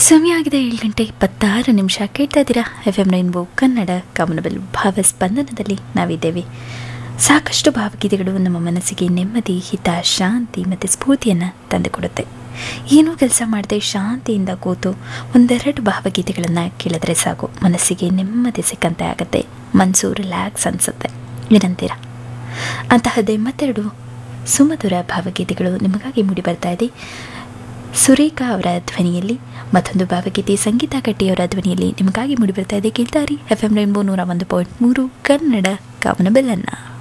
ಸಮಯ ಆಗಿದೆ ಏಳು ಗಂಟೆ ಇಪ್ಪತ್ತಾರು ನಿಮಿಷ ಕೇಳ್ತಾ ಇದ್ದೀರಾ F M rainbow Kannada Kamanabillu ಭಾವಸ್ಪಂದನದಲ್ಲಿ ನಾವಿದ್ದೇವೆ ಸಾಕಷ್ಟು ಭಾವಗೀತೆಗಳು ನಮ್ಮ ಮನಸ್ಸಿಗೆ ನೆಮ್ಮದಿ ಹಿತ ಶಾಂತಿ ಮತ್ತು ಸ್ಫೂರ್ತಿಯನ್ನು ತಂದುಕೊಡುತ್ತೆ ಏನೂ ಕೆಲಸ ಮಾಡದೆ ಶಾಂತಿಯಿಂದ ಕೂತು ಒಂದೆರಡು ಭಾವಗೀತೆಗಳನ್ನು ಕೇಳಿದ್ರೆ ಸಾಕು ಮನಸ್ಸಿಗೆ ನೆಮ್ಮದಿ ಸಿಕ್ಕಂತೆ ಆಗುತ್ತೆ ಮನಸ್ಸು ರಿಲ್ಯಾಕ್ಸ್ ಅನಿಸುತ್ತೆ ಏನಂತೀರಾ ಅಂತಹದ್ದೇ ಮತ್ತೆರಡು ಸುಮಧುರ ಭಾವಗೀತೆಗಳು ನಿಮಗಾಗಿ ಮೂಡಿ ಬರ್ತಾ ಇದೆ ಸುರೇಖಾ ಅವರ ಧ್ವನಿಯಲ್ಲಿ ಮತ್ತೊಂದು ಭಾವಗೀತೆ ಸಂಗೀತ ಕಟ್ಟಿಯವರ ಧ್ವನಿಯಲ್ಲಿ ನಿಮಗಾಗಿ ಮೂಡಿ ಬರ್ತಾ ಇದೆ ಕೇಳ್ತಾರಿ ಎಫ್ ಎಂ ರೈನ್ಬೋ ನೂರ ಒಂದು ಪಾಯಿಂಟ್ ಮೂರು ಕನ್ನಡ ಕಾಮನಬೆಲ್ಲನ್ನ